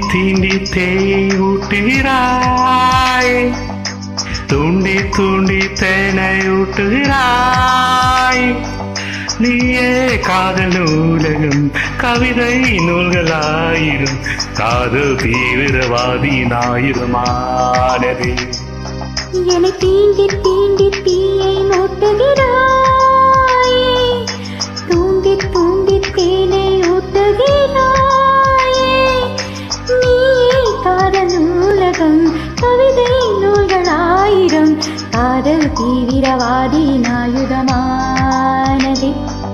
தீண்டி தேயை ஊட்டுகிறாய் தூண்டி தூண்டி தேனை ஊட்டுகிறாய் நீயே காதல் நூலகம் கவிதை நூல்களாயிரும் காதல் தீவிரவாதி நாயிரமானது என்னை தீண்டி தீண்டி தீயை மூட்டுகிறாய் தூண்டி தூண்டி தேனை ஊட்டுகிறாய் நீயே காதல் நூலகம் கவிதை நூல்களாயிரம் காதல் தீவிரவாதி ஆயுதமானதே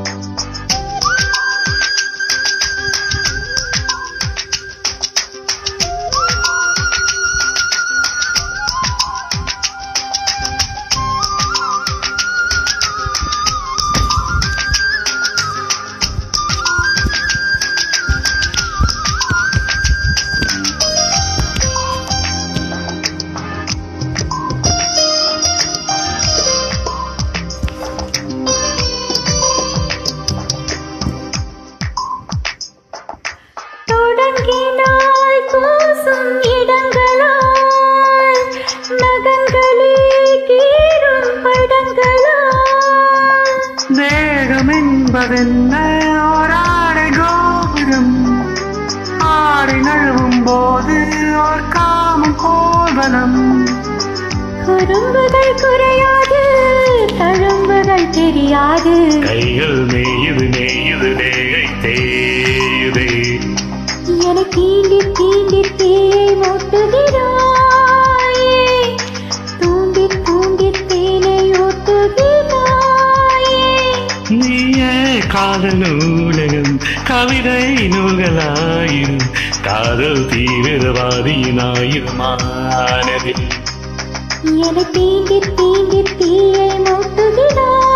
தொடங்கினால் கூசும் இடங்களால் நகங்களே கீறும் படங்களால் தேகம் என்பதென்ன ஓராடை கோபுரம் ஆடை நழுவும் போது ஓர் காமம் கோவலம் குறும்புகள் குறையாது தழும்புகள் தெரியாது கைகள் மேயுது மேயுது நேகை தேயுதே என தீண்டி தீண்டி தீயை மூட்டுகிறாயே தூண்டி தூண்டி தேனை ஊட்டுகிறாயே நீயே காதல் நூலகம் கவிதை நூல்களாயிரும் காதல் தீவிரவாதியினாயிருமானது என தீண்டி தீண்டி தீயை மூட்டுகிறாய்